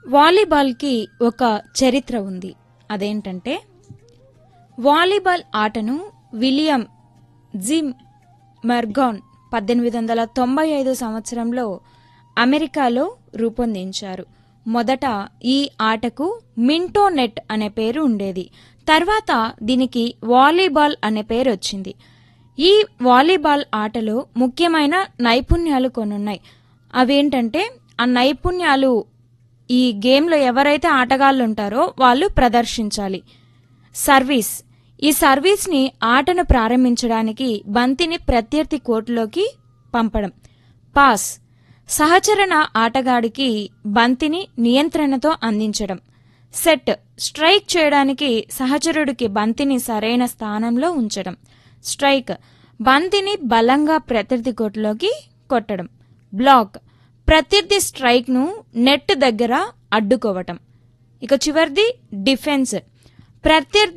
వాలీబాల్కి ఒక చరిత్ర ఉంది అదేంటంటే వాలీబాల్ ఆటను విలియం జిమ్ మెర్గాన్ పద్దెనిమిది వందల తొంభై ఐదు సంవత్సరంలో అమెరికాలో రూపొందించారు మొదట ఈ ఆటకు మింటో నెట్ అనే పేరు ఉండేది తర్వాత దీనికి వాలీబాల్ అనే పేరు వచ్చింది ఈ వాలీబాల్ ఆటలో ముఖ్యమైన నైపుణ్యాలు కొనున్నాయి అవేంటంటే ఆ నైపుణ్యాలు ఈ గేమ్లో ఎవరైతే ఆటగాళ్ళు ఉంటారో వాళ్ళు ప్రదర్శించాలి సర్వీస్ ఈ సర్వీస్ని ఆటను ప్రారంభించడానికి బంతిని ప్రత్యర్థి కోర్టులోకి పంపడం పాస్ సహచరణ ఆటగాడికి బంతిని నియంత్రణతో అందించడం సెట్ స్ట్రైక్ చేయడానికి సహచరుడికి బంతిని సరైన స్థానంలో ఉంచడం స్ట్రైక్ బంతిని బలంగా ప్రత్యర్థి కోర్టులోకి కొట్టడం బ్లాక్ ప్రత్యర్థి స్ట్రైక్ను నెట్ దగ్గర అడ్డుకోవటం ఇక చివరిది డిఫెన్స్ ప్రత్యర్థి